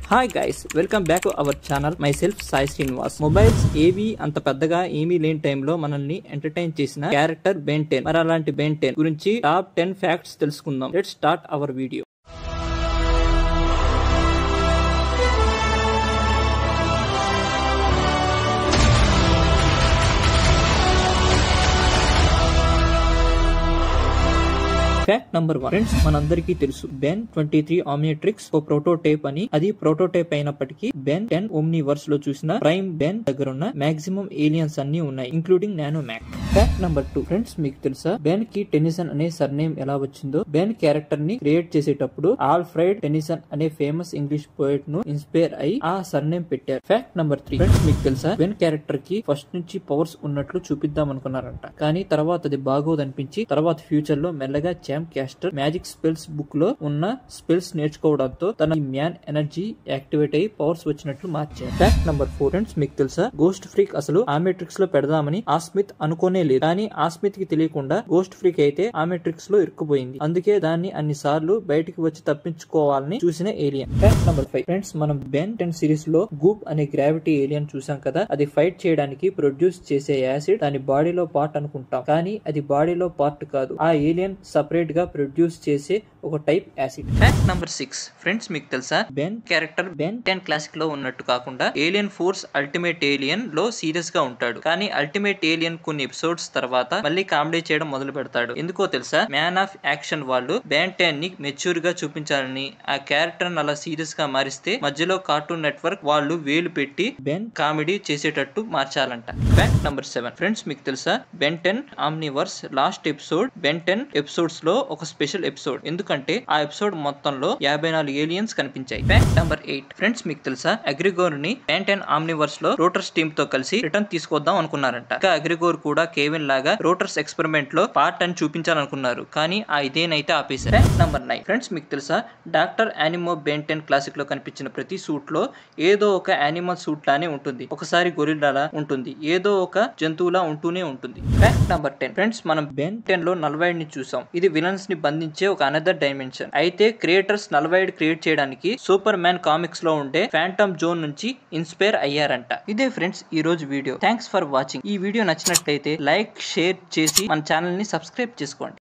hi guys welcome back to our channel myself Sai Srinivas mobiles ఏవి అంత పెద్దగా ఏమీ లేని టైంలో మనల్ని ఎంటర్టైన్ చేసిన క్యారెక్టర్ బెన్ టెన్ మరి అలాంటి బెన్ టెన్ గురించి టాప్ టెన్ ఫ్యాక్ట్స్ తెలుసుకుందాం let start our video fact number one friends మనందరికీ తెలుసు బెన్ ట్వంటీ త్రీ ఆమ్నిట్రిక్స్ ఓ ప్రోటోటైప్ అని అది ప్రోటోటైప్ అయినప్పటికీ బెన్ టెన్ ఓమ్ని వర్స్ లో చూసిన ప్రైమ్ బెన్ దగ్గర ఉన్న మాక్సిమం ఏలియన్స్ అన్ని ఉన్నాయి including Nanomech fact number two friends మీకు తెలుసా బెన్ కి టెనిసన్ అనే సర్నేమ్ ఎలా వచ్చిందో బెన్ క్యారెక్టర్ ని క్రియేట్ చేసేటప్పుడు ఆల్ఫ్రైడ్ టెనిసన్ అనే ఫేమస్ ఇంగ్లీష్ పోయిట్ ను ఇన్స్పైర్ అయి ఆ సర్నేమ్ పెట్టారు ఫ్యాక్ట్ నంబర్ త్రీ ఫ్రెండ్స్ మీకు తెలుసా బెన్ క్యారెక్టర్ కి ఫస్ట్ నుంచి పవర్స్ ఉన్నట్లు చూపిద్దాం అనుకున్నారంట కానీ తర్వాత అది బాగోదనిపించి తర్వాత ఫ్యూచర్ లో మెల్లగా Charmcaster magic spells book లో ఉన్న స్పెల్స్ నేర్చుకోవడంతో తన మ్యాన్ ఎనర్జీ యాక్టివేట్ అయ్యి పవర్స్ వచ్చినట్లు మార్చారు ఫ్యాక్ట్ నంబర్ ఫోర్ ఫ్రెండ్స్ మీకు తెలుసా గోస్ట్ ఫ్రీక్ అసలు ఆమెట్రిక్స్ లో పెడదామని ఆస్మిత్ అనుకోనే లేదు కానీ ఆస్మిత్ కి తెలియకుండా గోస్ట్ ఫ్రీక్ అయితే ఆమెట్రిక్స్ లో ఇరుక్కుపోయింది అందుకే దాన్ని అన్ని సార్లు బయటికి వచ్చి తప్పించుకోవాలని చూసిన alien fact number five friends మనం బెన్ టెన్ సిరీస్ లో గూప్ అనే గ్రావిటీ ఏలియన్ చూసాం కదా అది ఫైట్ చేయడానికి ప్రొడ్యూస్ చేసే యాసిడ్ దాని బాడీలో పార్ట్ అనుకుంటాం కానీ అది బాడీలో పార్ట్ కాదు ఆ ఏలియన్ సపరేట్ గా ప్రొడ్యూస్ చేసే ఒక type acid fact number six friends మీకు తెలుసా Ben character Ben ten classic లో ఉన్నట్టు కాకుండా ఏలియన్ ఫోర్స్ అల్టిమేట్ ఏలియన్ లో సీరియస్ గా ఉంటాడు కానీ అల్టిమేట్ ఏలియన్ కొన్ని ఎపిసోడ్స్ తర్వాత మళ్ళీ కామెడీ చేయడం మొదలు పెడతాడు ఎందుకో తెలుసా మ్యాన్ ఆఫ్ యాక్షన్ వాళ్ళు బెన్ టెన్ ని మెచ్యూర్ గా చూపించాలని ఆ క్యారెక్టర్ అలా సీరియస్ గా మారిస్తే మధ్యలో కార్టూన్ నెట్వర్క్ వాళ్ళు వేలు పెట్టి బెన్ కామెడీ చేసేటట్టు మార్చాలంట ఫ్యాక్ట్ నంబర్ సెవెన్ ఫ్రెండ్స్ మీకు తెలుసా Ben ten Omniverse last episode Ben ten episodes లో ఒక స్పెషల్ ఎపిసోడ్ ఎందుకంటే ఆ ఎపిసోడ్ మొత్తంలో యాభై నాలుగు ఏలియన్స్ కనిపించాయి ఫ్యాక్ట్ నంబర్ ఎయిట్ ఫ్రెండ్స్ మీకు తెలుసా అగ్రిగోర్ ని బెన్ టెన్ ఆమ్నివర్స్ లో రోటర్స్ టీమ్ తో కలిసి రిటర్న్ తీసుకొద్దాం అనుకున్నారంట ఇంకా అగ్రిగోర్ కూడా కేవిన్ లాగా రోటర్స్ ఎక్స్పెరిమెంట్ లో పార్ట్ అని చూపించాలనుకున్నారు కానీ ఆ ఇదేనైతే ఆపేశారు ఫ్యాక్ట్ నంబర్ నైన్ ఫ్రెండ్స్ మీకు తెలుసా doctor Animo Ben ten classic లో కనిపించిన ప్రతి సూట్ లో ఏదో ఒక యానిమల్ సూట్ లానే ఉంటుంది ఒకసారి గొరిల్లాలా ఉంటుంది ఏదో ఒక జంతువులా ఉంటూనే ఉంటుంది ఫ్యాక్ట్ నంబర్ టెన్ ఫ్రెండ్స్ మనం బెన్ టెన్ లో నల్వైడ్ ని చూసాం ఇది విలన్స్ ని బంధించే ఒక అనదర్ డైమెన్షన్ అయితే క్రియేటర్స్ నల్వైడ్ క్రియేట్ చేయడానికి సూపర్ మ్యాన్ కామిక్స్ లో ఉండే ఫ్యాంటమ్ జోన్ నుంచి ఇన్స్పైర్ అయ్యారంట ఇదే ఫ్రెండ్స్ ఈ రోజు వీడియో థ్యాంక్స్ ఫర్ వాచింగ్ ఈ వీడియో నచ్చినట్లయితే లైక్ షేర్ చేసి మన ఛానల్ ని సబ్స్క్రైబ్ చేసుకోండి